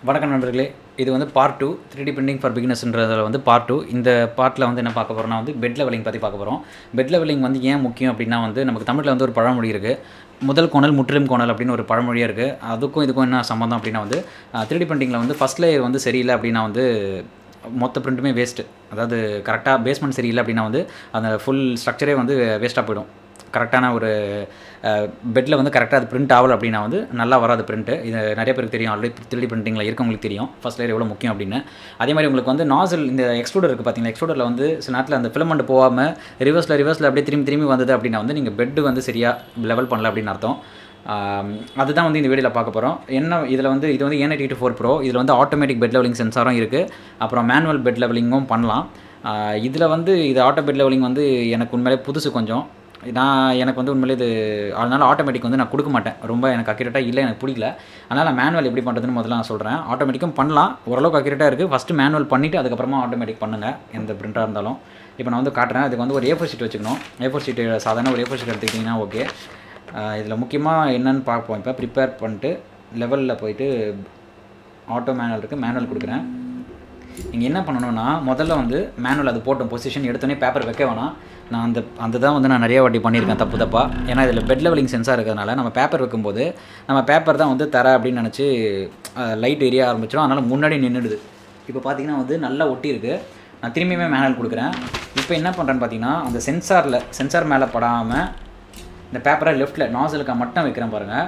வணக்கம் நண்பர்களே இது வந்து part two three D printing for பிகினஸ்ன்றதில் வந்து பார்ட் டூ இந்த பார்ட்டில் வந்து என்ன பார்க்க போகிறோம்னா வந்து பெட் லெவலிங் பற்றி பார்க்க போகிறோம் பெட் லெவலிங் வந்து ஏன் முக்கியம் அப்படின்னா வந்து நமக்கு தமிழில் வந்து ஒரு பழமொழி இருக்குது முதல் கோணல் முற்றிலும் கோணல் அப்படின்னு ஒரு பழமொழியாக இருக்குது அதுக்கும் இதுக்கும் என்ன சம்மந்தம் அப்படின்னா வந்து த்ரீ டி பிரிண்டிங்கில் வந்து ஃபஸ்ட் லேயர் வந்து சரியில்லை அப்படின்னா வந்து மொத்த பிரிண்ட்டுமே வேஸ்ட்டு அதாவது கரெக்டாக பேஸ்மெண்ட் சரியில்லை அப்படின்னா வந்து அந்த ஃபுல் ஸ்ட்ரக்சரே வந்து வேஸ்ட்டாக போயிடும் கரெக்டான ஒரு பெட்டில் வந்து கரெக்டாக அது பிரிண்ட் ஆகலை அப்படின்னா வந்து நல்லா வராது பிரிண்ட்டு இது நிறைய பேருக்கு தெரியும் ஆல்ரெடி த்ரீ பிரிண்டிங்கில் இருக்கவங்களுக்கு தெரியும் ஃபஸ்ட் லேயர் எவ்வளோ முக்கியம் அப்படின்னு அதே மாதிரி உங்களுக்கு வந்து நாசல் இந்த எக்ஸ்ட்ரூடர் இருக்குது பார்த்தீங்களா எக்ஸ்ட்ரூடரில் வந்து சில நேரத்தில் அந்த ஃபிலமெண்ட் போகாமல் ரிவர்ஸில் ரிவர்ஸில் அப்படியே திரும்பி திரும்பி வந்தது அப்படின்னா வந்து நீங்கள் பெட்டு வந்து சரியாக லெவல் பண்ணல அப்படின்னு அர்த்தம் ஆம், அதுதான் வந்து இந்த வீடியோவில் பார்க்க போகிறோம் என்ன இதில் வந்து இது வந்து ஏன் டூ ஃபோர் ப்ரோ இதில் வந்து ஆட்டோமேட்டிக் பெட் லெவலிங் சென்சாரும் இருக்குது அப்புறம் மேனுவல் பெட் லெவலிங்கும் பண்ணலாம் இதில் வந்து இது ஆட்டோ பெட் லெவலிங் வந்து எனக்கு உண்மையிலே புதுசு கொஞ்சம் நான் எனக்கு வந்து உண்மையிலே இது அதனால் ஆட்டோமேட்டிக் வந்து நான் கொடுக்க மாட்டேன் ரொம்ப எனக்கு அக்யூரேட்டாக இல்லை எனக்கு பிடிக்கல அதனால் மேனுவல் எப்படி பண்ணுறதுன்னு முதல்ல நான் சொல்கிறேன் ஆட்டோமேட்டிக்கும் பண்ணலாம் ஓரளவுக்கு அக்யூரேட்டாக இருக்குது ஃபஸ்ட்டு மேனுவல் பண்ணிவிட்டு அதுக்கப்புறமா ஆட்டோமேட்டிக் பண்ணுங்கள் எந்த பிரிண்ட்டாக இருந்தாலும் இப்போ நான் வந்து காட்டுறேன் அதுக்கு வந்து ஒரு ஏஃபோர் ஷீட் வச்சுக்கணும் ஏஃபோர் ஷீட் சாதாரண ஒரு ஏஃபோர் ஷீட் எடுத்துக்கிட்டிங்கன்னா ஓகே இதில் முக்கியமாக என்னன்னு பார்ப்போம் இப்போ ப்ரிப்பேர் பண்ணிட்டு லெவலில் போயிட்டு ஆட்டோ மேனுவல் இருக்குது மேனுவல் கொடுக்குறேன் நீங்கள் என்ன பண்ணணும்னா முதல்ல வந்து மேனுவல் அது போட்டோம் பொசிஷன் எடுத்தோடனே பேப்பர் வைக்க வேணாம் நான் அந்த அந்த தான் வந்து நான் நிறைய வாட்டி பண்ணியிருக்கேன் தப்பு தப்பாக ஏன்னா இதில் பெட் லெவலிங் சென்சார் இருக்கிறதுனால நம்ம பேப்பர் வைக்கும்போது நம்ம பேப்பர் தான் வந்து தர அப்படின்னு நினச்சி லைட் எரிய ஆரம்பிச்சிடும் அதனால் முன்னாடி நின்றுடுது இப்போ பார்த்தீங்கன்னா வந்து நல்லா ஒட்டி இருக்கு நான் திரும்பியுமே மேனுவல் கொடுக்குறேன் இப்போ என்ன பண்ணுறேன்னு பார்த்தீங்கன்னா அந்த சென்சாரில் சென்சார் மேலே படாமல் இந்த பேப்பரை லெஃப்ட்டில் நாசலுக்கு மட்டும் வைக்கிறேன் பாருங்கள்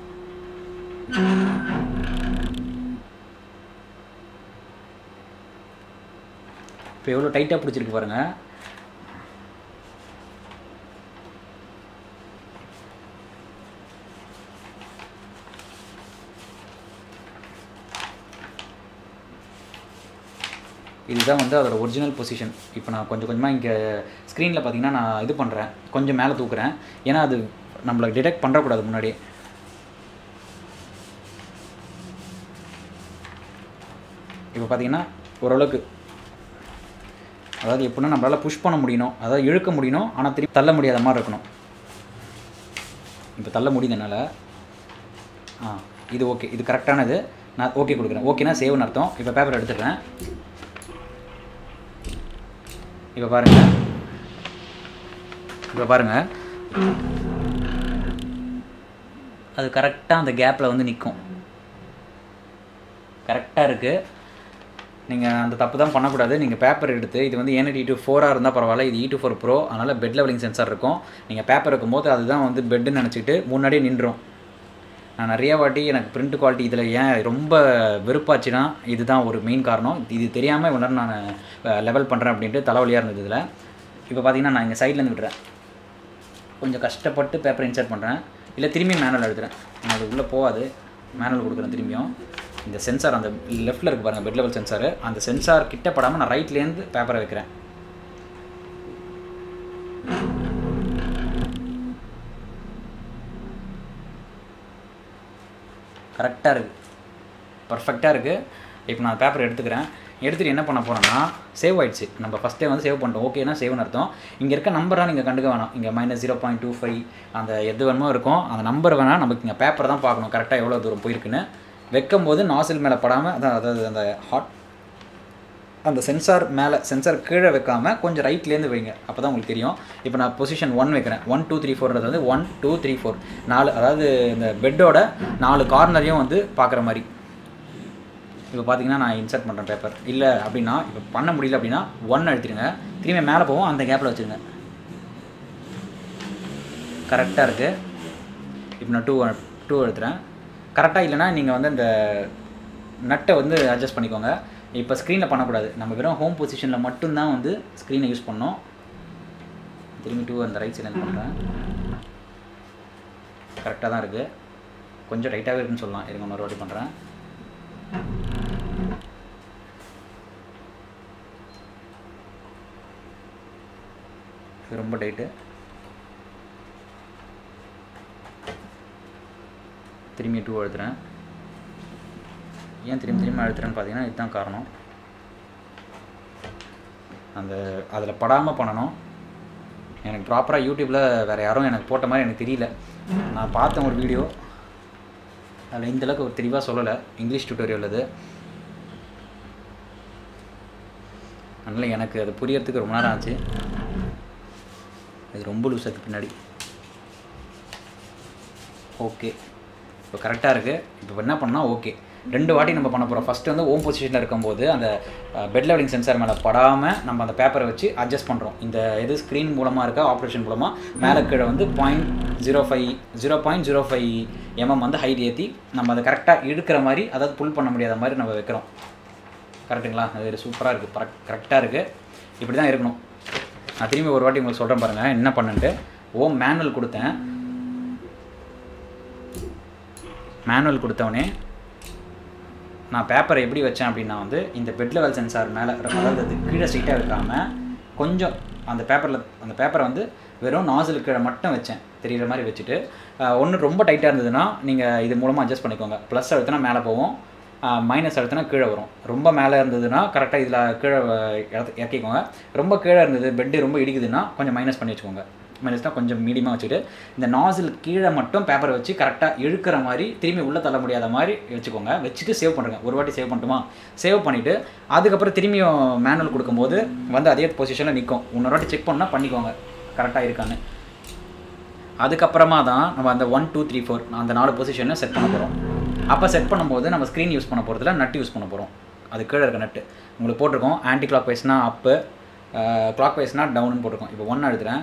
இப்போ எவ்வளோ டைட்டாக பிடிச்சிருக்கு பாருங்கள் இதுதான் வந்து அதோட ஒரிஜினல் பொசிஷன் இப்போ நான் கொஞ்சம் கொஞ்சமாக இங்கே ஸ்க்ரீனில் பார்த்தீங்கன்னா நான் இது பண்ணுறேன் கொஞ்சம் மேலே தூக்குறேன் ஏன்னா அது நம்மளை டிடெக்ட் பண்ணுறக்கூடாது முன்னாடி இப்போ பார்த்தீங்கன்னா ஓரளவுக்கு அதாவது எப்படின்னா நம்மளால் புஷ் பண்ண முடியணும் அதாவது இழுக்க முடியணும் ஆனால் திருப்பி தள்ள முடியாத மாதிரி இருக்கணும் இப்போ தள்ள முடியுது என்னால் ஆ இது ஓகே இது கரெக்டானது நான் ஓகே கொடுக்குறேன் ஓகேனா சேவ்னு அர்த்தம் இப்போ பேப்பர் எடுத்துடுறேன் இப்போ பாருங்க இப்போ பாருங்க அது கரெக்டாக அந்த கேப்பில் வந்து நிற்கும் கரெக்டாக இருக்குது நீங்கள் அந்த தப்பு தான் பண்ணக்கூடாது நீங்கள் பேப்பர் எடுத்து இது வந்து ஏன் டூ ஃபோராக இருந்தால் பரவாயில்ல இது இ டூ ஃபோர் ப்ரோ அதனால் பெட் லெவலிங் சென்சார் இருக்கும் நீங்கள் பேப்பர் வைக்கும்போது அதுதான் வந்து பெட்டுன்னு நினச்சிட்டு முன்னாடியே நின்றும் நான் நிறைய வாட்டி எனக்கு பிரிண்ட் குவாலிட்டி இதில் ஏன் ரொம்ப வெறுப்பாச்சுன்னா இதுதான் ஒரு மெயின் காரணம் இது தெரியாமல் இவ்வளோ நேரம் நான் லெவல் பண்ணுறேன் அப்படின்ட்டு தலைவலியாக இருந்தது இதில் இப்போ பார்த்தீங்கன்னா நான் இங்கே சைட்லேருந்து விடுறேன் கொஞ்சம் கஷ்டப்பட்டு பேப்பர் இன்சர்ட் பண்ணுறேன் இல்லை திரும்பி மேனுவல் எழுதுறேன் நான் அது உள்ளே போகாது மேனுவல் கொடுக்குறேன் திரும்பியும் இந்த சென்சார் அந்த லெஃப்ட்டில் இருக்கு பாருங்கள் பெட் லெவல் சென்சார் அந்த சென்சார் கிட்ட படாமல் நான் ரைட்லேருந்து பேப்பரை வைக்கிறேன் கரெக்டாக இருக்குது பர்ஃபெக்டாக இருக்குது இப்போ நான் பேப்பர் எடுத்துக்கிறேன் எடுத்துகிட்டு என்ன பண்ண போகிறேன்னா சேவ் ஆயிடுச்சு நம்ம ஃபஸ்ட்டே வந்து சேவ் பண்ணிட்டோம் ஓகேனா சேவ்னு அர்த்தம் இங்கே இருக்க நம்பராக நீங்கள் கண்டுக்க வேணாம் இங்கே minus zero point two five அந்த எது வேணுமோ இருக்கும் அந்த நம்பர் வேணால் நமக்கு இங்கே பேப்பர் தான் பார்க்கணும் கரெக்டாக எவ்வளோ தூரம் போயிருக்குன்னு வைக்கும்போது நாசில் மேலே படாமல் அதான் அதாவது அந்த ஹாட் அந்த சென்சார் மேலே சென்சார் கீழே வைக்காமல் கொஞ்சம் ரைட்லேருந்து வைங்க அப்போ தான் உங்களுக்கு தெரியும் இப்போ நான் பொசிஷன் ஒன் வைக்கிறேன் ஒன் டூ த்ரீ ஃபோர்ன்றது வந்து ஒன் டூ த்ரீ ஃபோர் நாலு அதாவது இந்த பெட்டோட நாலு கார்னரையும் வந்து பார்க்குற மாதிரி இப்போ பார்த்தீங்கன்னா நான் இன்சர்ட் பண்ணுறேன் பேப்பர் இல்லை அப்படின்னா இப்போ பண்ண முடியல அப்படின்னா ஒன் அழுத்திடுங்க திரும்பி மேலே போவோம் அந்த கேப்பில் வச்சுருங்க கரெக்டாக இருக்குது இப்போ நான் டூ டூ எடுத்துகிறேன் கரெக்டாக இல்லைன்னா நீங்கள் வந்து இந்த நட்டை வந்து அட்ஜஸ்ட் பண்ணிக்கோங்க இப்போ ஸ்க்ரீனில் பண்ணக்கூடாது நம்ம வெறும் ஹோம் பொசிஷனில் மட்டும்தான் வந்து ஸ்க்ரீனை யூஸ் பண்ணோம் திரும்பி டூ அந்த ரைட் சைட்லேருந்து பண்ணுறேன் கரெக்டாக தான் இருக்குது கொஞ்சம் டைட்டாகவே இருக்குன்னு சொல்லலாம் இருங்க இன்னொரு வாட்டி பண்ணுறேன் இது ரொம்ப டைட்டு திரும்பி டூ அழுத்துறேன் ஏன் திரும்பி திரும்பி அழுத்துறேன்னு பார்த்தீங்கன்னா இதுதான் காரணம் அந்த அதில் படாமல் பண்ணணும் எனக்கு ப்ராப்பராக யூடியூப்பில் வேறு யாரும் எனக்கு போட்ட மாதிரி எனக்கு தெரியல நான் பார்த்தேன் ஒரு வீடியோ அதில் இந்தளவுக்கு ஒரு தெளிவாக சொல்லலை இங்கிலீஷ் டியூட்டோரியல் அது அதனால் எனக்கு அது புரியறதுக்கு ரொம்ப நேரம் ஆச்சு இது ரொம்ப லூஸ் அதுக்கு பின்னாடி ஓகே இப்போ கரெக்டாக இருக்குது இப்போ என்ன பண்ணால் ஓகே ரெண்டு வாட்டி நம்ம பண்ண போகிறோம் ஃபஸ்ட்டு வந்து ஓம் பொசிஷனில் இருக்கும்போது அந்த பெட் லெவலிங் சென்சார் மேலே படாமல் நம்ம அந்த பேப்பரை வச்சு அட்ஜஸ்ட் பண்ணுறோம் இந்த இது ஸ்க்ரீன் மூலமாக இருக்க ஆப்ரேஷன் மூலமாக மேலே கீழே வந்து point zero five zero point zero five mm வந்து ஹைட் ஏற்றி நம்ம அதை கரெக்டாக இழுக்கிற மாதிரி அதாவது புல் பண்ண முடியாத மாதிரி நம்ம வைக்கிறோம் கரெக்டுங்களா அது சூப்பராக இருக்குது கரெக்டாக இருக்குது இப்படி தான் இருக்கணும் நான் திரும்பி ஒரு வாட்டி உங்களுக்கு சொல்கிறேன் பாருங்கள் என்ன பண்ணுன்ட்டு ஓம் மேனுவல் கொடுத்தேன் மேனுவல் கொடுத்தவொடனே நான் பேப்பரை எப்படி வச்சேன் அப்படின்னா வந்து இந்த பெட் லெவல் சென்சார் மேலே அதாவது அது கீழே ஸ்ட்ரைட்டாக இருக்காமல் கொஞ்சம் அந்த பேப்பரில் அந்த பேப்பரை வந்து வெறும் நாசில் கீழே மட்டும் வச்சேன் தெரிகிற மாதிரி வச்சுட்டு ஒன்று ரொம்ப டைட்டாக இருந்ததுன்னா நீங்கள் இது மூலமாக அட்ஜஸ்ட் பண்ணிக்கோங்க ப்ளஸ் அழுத்தினா மேலே போவோம் மைனஸ் அழுத்தினா கீழே வரும் ரொம்ப மேலே இருந்ததுன்னா கரெக்டாக இதில் கீழே இறத்து- இறக்கிக்கோங்க ரொம்ப கீழே இருந்தது பெட்டு ரொம்ப இடிக்குதுன்னா கொஞ்சம் மைனஸ் பண்ணி வச்சுக்கோங்க மைனஸ்னால் கொஞ்சம் மீடியமாக வச்சுட்டு இந்த நாசில் கீழே மட்டும் பேப்பரை வச்சு கரெக்டாக இழுக்கிற மாதிரி திரும்பி உள்ளே தள்ள முடியாத மாதிரி வச்சுக்கோங்க வச்சுட்டு சேவ் பண்ணுறேங்க ஒரு வாட்டி சேவ் பண்ணட்டுமா சேவ் பண்ணிவிட்டு அதுக்கப்புறம் திரும்பியும் மேனுவல் கொடுக்கும்போது வந்து அதே பொசிஷனில் நிற்கும் இன்னொரு வாட்டி செக் பண்ணால் பண்ணிக்கோங்க கரெக்டாக இருக்கான்னு அதுக்கப்புறமா தான் நம்ம அந்த ஒன் டூ த்ரீ ஃபோர் அந்த நாலு பொசிஷனை செட் பண்ண போகிறோம் அப்போ செட் பண்ணும்போது நம்ம ஸ்க்ரீன் யூஸ் பண்ண போகிறதுல நட்டு யூஸ் பண்ண போகிறோம் அது கீழே இருக்க நட்டு உங்களுக்கு போட்டிருக்கோம் ஆன்டி கிளாக் வைஸ்னா அப்பு கிளாக் வைஸ்னா டவுன்னு போட்டிருக்கோம் இப்போ ஒன் எழுதுறேன்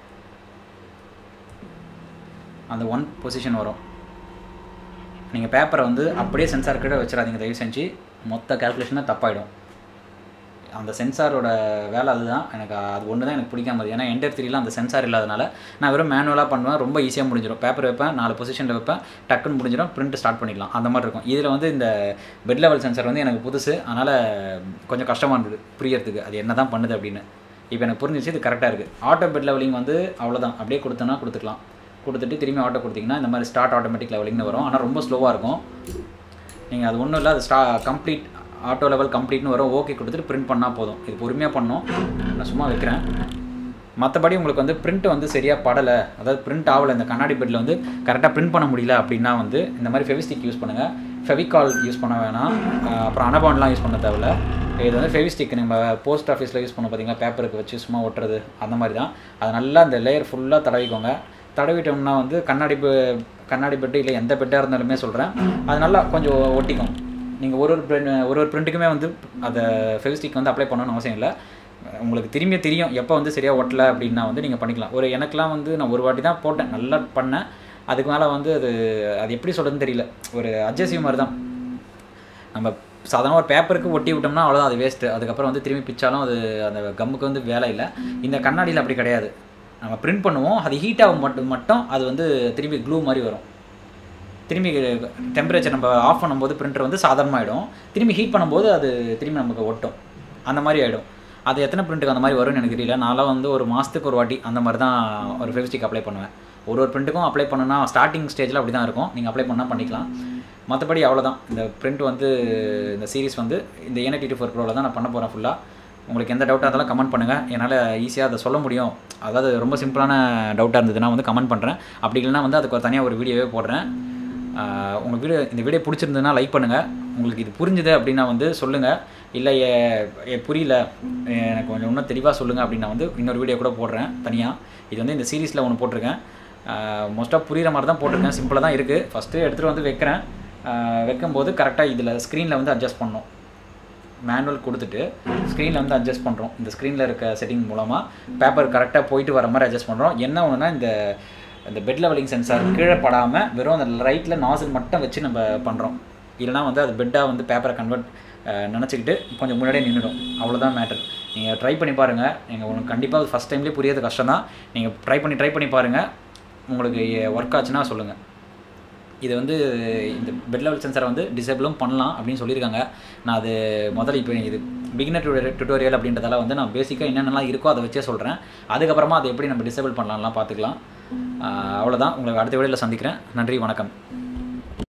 அந்த ஒன் பொசிஷன் வரும் நீங்கள் பேப்பரை வந்து அப்படியே சென்சார் கீழே வச்சிடாதீங்க தயவு செஞ்சு மொத்த கேல்குலேஷனாக தப்பாயிடும் அந்த சென்சாரோட வேலை அதுதான் எனக்கு அது ஒன்று தான் எனக்கு பிடிக்காம இருந்தது. ஏன்னா என்டர் த்ரீலாம் அந்த சென்சார் இல்லாதனால நான் வெறும் மேனுவலாக பண்ணுவேன் ரொம்ப ஈஸியாக முடிஞ்சிடும் பேப்பர் வைப்பேன் நாலு பொசிஷனில் வைப்பேன் டக்குன்னு முடிஞ்சிடும் பிரிண்ட் ஸ்டார்ட் பண்ணிக்கலாம் அந்த மாதிரி இருக்கும் இதில் வந்து இந்த பெட் லெவல் சென்சார் வந்து எனக்கு புதுசு அதனால் கொஞ்சம் கஷ்டமாக இருந்தது புரியறதுக்கு அது என்ன தான் பண்ணுது அப்படின்னு இப்போ எனக்கு புரிஞ்சிச்சு இது கரெக்டாக இருக்குது ஆட்டோ பெட் லெவலிங் வந்து அவ்வளோதான் அப்படியே கொடுத்தோன்னா கொடுத்துக்கலாம் கொடுத்துட்டு திரும்பி ஆட்டோ கொடுத்தீங்கன்னா இந்த மாதிரி ஸ்டார்ட் ஆட்டோமேட்டிக் லெவலிங்னு வரும் ஆனால் ரொம்ப ஸ்லோவாக இருக்கும் நீங்கள் அது ஒன்றும் இல்லை அது ஸ்டா கம்ப்ளீட் ஆட்டோ லெவல் கம்ப்ளீட்னு வரும் ஓகே கொடுத்துட்டு பிரிண்ட் பண்ணால் போதும் இது பொறுமையாக பண்ணோம் நான் சும்மா வைக்கிறேன் மற்றபடி உங்களுக்கு வந்து பிரிண்ட் வந்து சரியாக படலை அதாவது பிரிண்ட் ஆகலை இந்த கண்ணாடி பெட்டில் வந்து கரெக்டாக பிரிண்ட் பண்ண முடியல அப்படின்னா வந்து இந்த மாதிரி ஃபெவிஸ்டிக் யூஸ் பண்ணுங்கள் ஃபெவிகால் யூஸ் பண்ண வேணாம் அஹ் அப்புறம் அனபான்லாம் யூஸ் பண்ண தேவையில்ல இது வந்து ஃபெவிஸ்டிக் நம்ம போஸ்ட் ஆஃபீஸில் யூஸ் பண்ண பார்த்தீங்கன்னா பேப்பருக்கு வச்சு சும்மா ஒட்டுறது அந்த மாதிரி தான் அதை நல்லா அந்த லேயர் ஃபுல்லாக தடவிக்கோங்க தடவிட்டோம்னா வந்து கண்ணாடி பெ- கண்ணாடி பெட்டு இல்லை எந்த பெட்டாக இருந்தாலுமே சொல்கிறேன் அது நல்லா கொஞ்சம் ஒட்டிக்கும் நீங்கள் ஒரு ஒரு print- ஒரு ஒரு பிரிண்ட்டுக்குமே வந்து அதை ஃபெவிஸ்டிக் வந்து அப்ளை பண்ணணும்னு அவசியம் இல்லை உங்களுக்கு திரும்பி தெரியும் எப்போ வந்து சரியாக ஒட்டலை அப்படின்னா வந்து நீங்கள் பண்ணிக்கலாம் ஒரு எனக்கெலாம் வந்து நான் ஒரு வாட்டி தான் போட்டேன் நல்லா பண்ணேன் அதுக்கு மேலே வந்து அது அது எப்படி சொல்கிறதுன்னு தெரியல ஒரு அட்ஜஸ்டிவ் மாதிரி தான் நம்ம சாதாரண ஒரு பேப்பருக்கு ஒட்டி விட்டோம்னா அவ்வளோதான் அது வேஸ்ட்டு அதுக்கப்புறம் வந்து திரும்பி பிச்சாலும் அது அந்த கம்முக்கு வந்து வேலை இல்லை இந்த கண்ணாடியில் அப்படி கிடையாது நம்ம பிரிண்ட் பண்ணுவோம் அது ஹீட் ஆகும் மட்டும் மட்டும் அது வந்து திரும்பி க்ளூ மாதிரி வரும் திரும்பி டெம்பரேச்சர் நம்ம ஆஃப் பண்ணும்போது பிரிண்டர் வந்து சாதாரணமாகிடும் திரும்பி ஹீட் பண்ணும்போது அது திரும்பி நமக்கு ஒட்டும் அந்த மாதிரி ஆகிடும் அது எத்தனை பிரிண்ட்டுக்கு அந்த மாதிரி வரும்னு எனக்கு தெரியல நான்லாம் வந்து ஒரு மாதத்துக்கு ஒரு வாட்டி அந்த மாதிரி தான் ஒரு ஃபெவிஸ்டிக் அப்ளை பண்ணுவேன் ஒரு ஒரு பிரிண்ட்டுக்கும் அப்ளை பண்ணணும்னா ஸ்டார்டிங் ஸ்டேஜில் அப்படி தான் இருக்கும் நீங்கள் அப்ளை பண்ணால் பண்ணிக்கலாம் மற்றபடி அவ்வளோதான் இந்த பிரிண்ட் வந்து இந்த சீரிஸ் வந்து இந்த ஏன டி ஃபோர் ப்ரோவில் தான் நான் பண்ண போகிறேன் ஃபுல்லாக உங்களுக்கு எந்த டவுட்டாக இருந்தாலும் கமெண்ட் பண்ணுங்கள் என்னால் ஈஸியாக அதை சொல்ல முடியும் அதாவது ரொம்ப சிம்பிளான டவுட்டாக இருந்ததுன்னா வந்து கமெண்ட் பண்ணுறேன் அப்படி இல்லைன்னா வந்து அதுக்கு ஒரு தனியாக ஒரு வீடியோவே போடுறேன் ஆஹ் உங்கள் வீடியோ இந்த வீடியோ பிடிச்சிருந்ததுன்னா லைக் பண்ணுங்கள் உங்களுக்கு இது புரிஞ்சுது அப்படின்னா வந்து சொல்லுங்கள் இல்லை ஏ- ஏ புரியல எனக்கு கொஞ்சம் இன்னும் தெளிவாக சொல்லுங்கள் அப்படின்னா வந்து இன்னொரு வீடியோ கூட போடுறேன் தனியாக இது வந்து இந்த சீரீஸில் ஒன்று போட்டிருக்கேன் மோஸ்ட்டாக புரிகிற மாதிரி தான் போட்டிருக்கேன் சிம்பிளாக தான் இருக்குது ஃபஸ்ட்டு எடுத்துகிட்டு வந்து வைக்கிறேன் ஆஹ் வைக்கும்போது கரெக்டாக இதில் ஸ்க்ரீனில் வந்து அட்ஜஸ்ட் பண்ணணும் மேனுவல் கொடுத்துட்டு ஸ்க்ரீனில் வந்து அட்ஜஸ்ட் பண்ணுறோம் இந்த ஸ்க்ரீனில் இருக்க செட்டிங் மூலமாக பேப்பர் கரெக்டாக போயிட்டு வர மாதிரி அட்ஜஸ்ட் பண்ணுறோம் என்ன ஒன்றுனா இந்த இந்த பெட் லெவலிங் சென்சார் கீழே படாமல் வெறும் அந்த ரைட்டில் நாசில் மட்டும் வச்சு நம்ம பண்ணுறோம் இல்லைனா வந்து அது பெட்டாக வந்து பேப்பரை கன்வெர்ட் நினச்சிக்கிட்டு கொஞ்சம் முன்னாடியே நின்றுடும் அவ்வளோதான் மேட்டர் நீங்கள் ட்ரை பண்ணி பாருங்கள் நீங்கள் உங்களுக்கு கண்டிப்பாக ஃபஸ்ட் டைம்லேயே புரியாது கஷ்டம் தான் நீங்கள் ட்ரை பண்ணி ட்ரை பண்ணி பாருங்கள் உங்களுக்கு ஒர்க் ஆச்சுன்னா சொல்லுங்கள் இது வந்து இந்த பெட் லெவல் சென்சாரை வந்து டிசேபிளும் பண்ணலாம் அப்படின்னு சொல்லியிருக்காங்க நான் அது முதல்ல இப்போ இது பிகினர் டுட்டோரியல் அப்படின்றதால வந்து நான் பேசிக்காக என்னென்னலாம் இருக்கோ அதை வச்சே சொல்கிறேன் அதுக்கப்புறமா அதை எப்படி நம்ம டிசேபிள் பண்ணலாம்லாம் பார்த்துக்கலாம் ஆஹ் அவ்வளவுதான் உங்களுக்கு அடுத்த வீடியோவில் சந்திக்கிறேன் நன்றி வணக்கம்